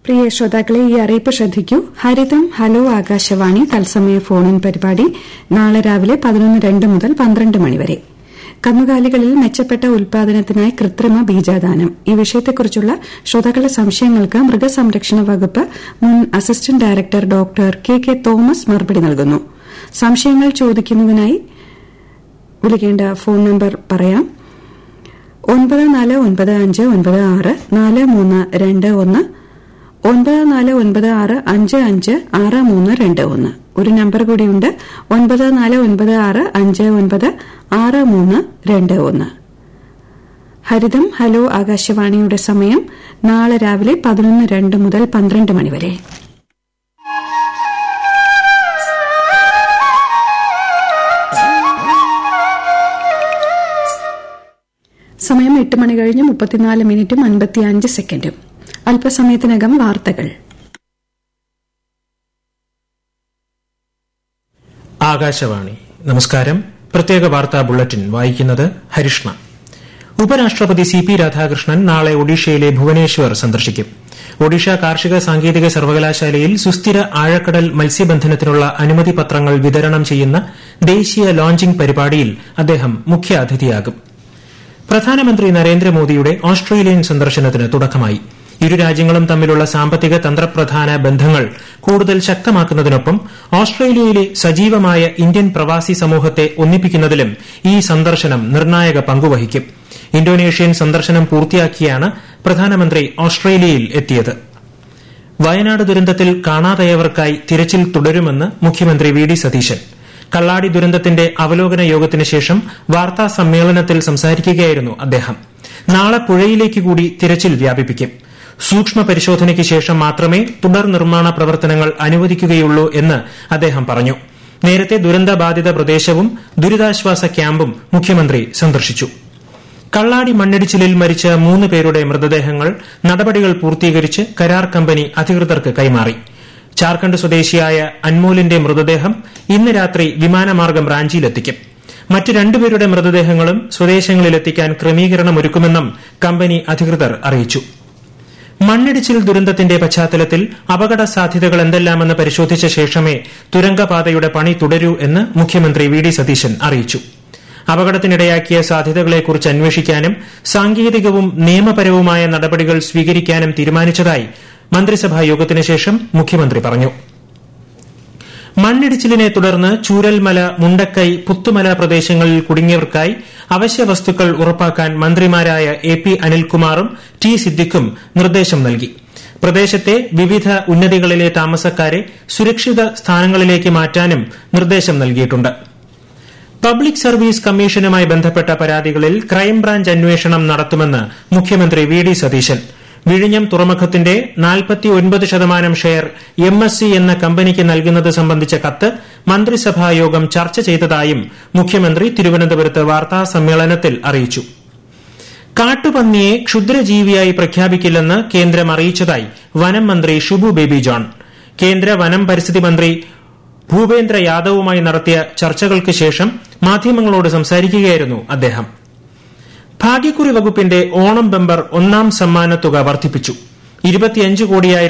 പ്രിയ ശ്രോതാക്കളെ ഈ അറിയിപ്പ് ശ്രദ്ധിക്കൂ ഹരിതം ഹലോ ആകാശവാണി തത്സമയ ഫോണിൻ പരിപാടി നാളെ രാവിലെ പതിനൊന്ന് രണ്ട് മുതൽ പന്ത്രണ്ട് മണിവരെ കന്നുകാലികളിൽ മെച്ചപ്പെട്ട ഉൽപാദനത്തിനായി കൃത്രിമ ബീജാദാനം ഈ വിഷയത്തെക്കുറിച്ചുള്ള ശ്രോതാക്കളുടെ സംശയങ്ങൾക്ക് മൃഗസംരക്ഷണ വകുപ്പ് മുൻ assistant director doctor K K Thomas മറുപടി നൽകുന്നു സംശയങ്ങൾ ചോദിക്കുന്നതിനായി വിളിക്കേണ്ട ഫോൺ നമ്പർ പറയാം ഒൻപത് നാല് ഒൻപത് അഞ്ച് ഒൻപത് ആറ് നാല് മൂന്ന് രണ്ട് ഒന്ന് ഒൻപത് നാല് ഒൻപത് ആറ് അഞ്ച് അഞ്ച് ആറ് മൂന്ന് രണ്ട് ഒന്ന് ഒരു നമ്പർ കൂടിയുണ്ട് ഒൻപത് നാല് ഒൻപത് ആറ് അഞ്ച് ഒൻപത് ആറ് മൂന്ന് രണ്ട് ഒന്ന് ഹരിതം ഹലോ ആകാശവാണിയുടെ സമയം നാളെ രാവിലെ പതിനൊന്ന് രണ്ട് മുതൽ പന്ത്രണ്ട് മണിവരെ സമയം എട്ട് മണി കഴിഞ്ഞ് മുപ്പത്തിനാല് മിനിറ്റും അൻപത്തിയഞ്ച് സെക്കൻഡും അല്പസമയത്തിനകം വാർത്തകൾ ആകാശവാണി നമസ്കാരം പ്രത്യേക വാർത്താ ബുള്ളറ്റിൻ വായിക്കുന്നത് ഹരിഷ്ണ ഉപരാഷ്ട്രപതി സി പി രാധാകൃഷ്ണൻ നാളെ ഒഡീഷയിലെ ഭുവനേശ്വർ സന്ദർശിക്കും ഒഡീഷ കാർഷിക സാങ്കേതിക സർവകലാശാലയിൽ സുസ്ഥിര ആഴക്കടൽ മത്സ്യബന്ധനത്തിനുള്ള അനുമതി പത്രങ്ങൾ വിതരണം ചെയ്യുന്ന ദേശീയ ലോഞ്ചിംഗ് പരിപാടിയിൽ അദ്ദേഹം മുഖ്യാതിഥിയാകും പ്രധാനമന്ത്രി നരേന്ദ്രമോദിയുടെ ഓസ്ട്രേലിയൻ സന്ദർശനത്തിന് തുടക്കമായി ഇരു രാജ്യങ്ങളും തമ്മിലുള്ള സാമ്പത്തിക തന്ത്രപ്രധാന ബന്ധങ്ങൾ കൂടുതൽ ശക്തമാക്കുന്നതിനൊപ്പം ഓസ്ട്രേലിയയിലെ സജീവമായ ഇന്ത്യൻ പ്രവാസി സമൂഹത്തെ ഒന്നിപ്പിക്കുന്നതിലും ഈ സന്ദർശനം നിർണായക പങ്കുവഹിക്കും ഇന്തോനേഷ്യൻ സന്ദർശനം പൂർത്തിയാക്കിയാണ് പ്രധാനമന്ത്രി ഓസ്ട്രേലിയയിൽ എത്തിയത് വയനാട് ദുരന്തത്തിൽ കാണാതായവർക്കായി തിരച്ചിൽ തുടരുമെന്ന് മുഖ്യമന്ത്രി വി ഡി സതീശൻ കള്ളാടി ദുരന്തത്തിന്റെ അവലോകന യോഗത്തിന് ശേഷം വാർത്താ സമ്മേളനത്തിൽ സംസാരിക്കുകയായിരുന്നു അദ്ദേഹം നാളെ പുഴയിലേക്ക് കൂടി തിരച്ചിൽ വ്യാപിപ്പിക്കും സൂക്ഷ്മ പരിശോധനയ്ക്ക് ശേഷം മാത്രമേ തുടർ നിർമ്മാണ പ്രവർത്തനങ്ങൾ അനുവദിക്കുകയുള്ളൂ എന്ന് അദ്ദേഹം പറഞ്ഞു നേരത്തെ ദുരന്തബാധിത പ്രദേശവും ദുരിതാശ്വാസ ക്യാമ്പും മുഖ്യമന്ത്രി സന്ദർശിച്ചു കള്ളാടി മണ്ണിടിച്ചിലിൽ മരിച്ച മൂന്ന് പേരുടെ മൃതദേഹങ്ങൾ നടപടികൾ പൂർത്തീകരിച്ച് കരാർ കമ്പനി അധികൃതർക്ക് കൈമാറി ജാർഖണ്ഡ് സ്വദേശിയായ അൻമോലിന്റെ മൃതദേഹം ഇന്ന് രാത്രി വിമാനമാർഗം റാഞ്ചിയിലെത്തിക്കും മറ്റ് രണ്ടുപേരുടെ മൃതദേഹങ്ങളും സ്വദേശങ്ങളിലെത്തിക്കാൻ ക്രമീകരണമൊരുക്കുമെന്നും കമ്പനി അധികൃതർ അറിയിച്ചു മണ്ണിടിച്ചിൽ ദുരന്തത്തിന്റെ പശ്ചാത്തലത്തിൽ അപകട സാധ്യതകൾ എന്തെല്ലാമെന്ന് പരിശോധിച്ച ശേഷമേ തുരങ്കപാതയുടെ പണി തുടരൂ എന്ന് മുഖ്യമന്ത്രി വി ഡി സതീശൻ അറിയിച്ചു അപകടത്തിനിടയാക്കിയ സാധ്യതകളെക്കുറിച്ച് അന്വേഷിക്കാനും സാങ്കേതികവും നിയമപരവുമായ നടപടികൾ സ്വീകരിക്കാനും തീരുമാനിച്ചതായി മന്ത്രിസഭാ യോഗത്തിന് ശേഷം മുഖ്യമന്ത്രി പറഞ്ഞു മണ്ണിടിച്ചിലിനെ തുടർന്ന് ചൂരൽമല മുണ്ടക്കൈ പുത്തുമല പ്രദേശങ്ങളിൽ കുടുങ്ങിയവർക്കായി അവശ്യ വസ്തുക്കൾ ഉറപ്പാക്കാൻ മന്ത്രിമാരായ എ പി അനിൽകുമാറും ടി സിദ്ദിഖും നിർദ്ദേശം നൽകി പ്രദേശത്തെ വിവിധ ഉന്നതികളിലെ താമസക്കാരെ സുരക്ഷിത സ്ഥാനങ്ങളിലേക്ക് മാറ്റാനും നിർദ്ദേശം നൽകിയിട്ടുണ്ട് പബ്ലിക് സർവീസ് കമ്മീഷനുമായി ബന്ധപ്പെട്ട പരാതികളിൽ ക്രൈംബ്രാഞ്ച് അന്വേഷണം നടത്തുമെന്ന് മുഖ്യമന്ത്രി വി ഡി സതീശൻ വിഴിഞ്ഞം തുറമുഖത്തിന്റെ നാൽപ്പത്തിയൊൻപത് ശതമാനം ഷെയർ എം എസ് സി എന്ന കമ്പനിക്ക് നൽകുന്നത് സംബന്ധിച്ച കത്ത് മന്ത്രിസഭാ യോഗം ചർച്ച ചെയ്തതായും മുഖ്യമന്ത്രി തിരുവനന്തപുരത്ത് വാർത്താ സമ്മേളനത്തിൽ അറിയിച്ചു കാട്ടുപന്നിയെ ക്ഷുദ്രജീവിയായി പ്രഖ്യാപിക്കില്ലെന്ന് കേന്ദ്രം അറിയിച്ചതായി വനം മന്ത്രി ഷിബു ബേബി ജോൺ കേന്ദ്ര വനം പരിസ്ഥിതി മന്ത്രി ഭൂപേന്ദ്ര യാദവുമായി നടത്തിയ ചർച്ചകൾക്ക് ശേഷം മാധ്യമങ്ങളോട് സംസാരിക്കുകയായിരുന്നു അദ്ദേഹം ഭാഗ്യക്കുറി വകുപ്പിന്റെ ഓണം ബമ്പർ ഒന്നാം സമ്മാനത്തുക വർദ്ധിപ്പിച്ചു ഇരുപത്തിയഞ്ച് കോടിയായി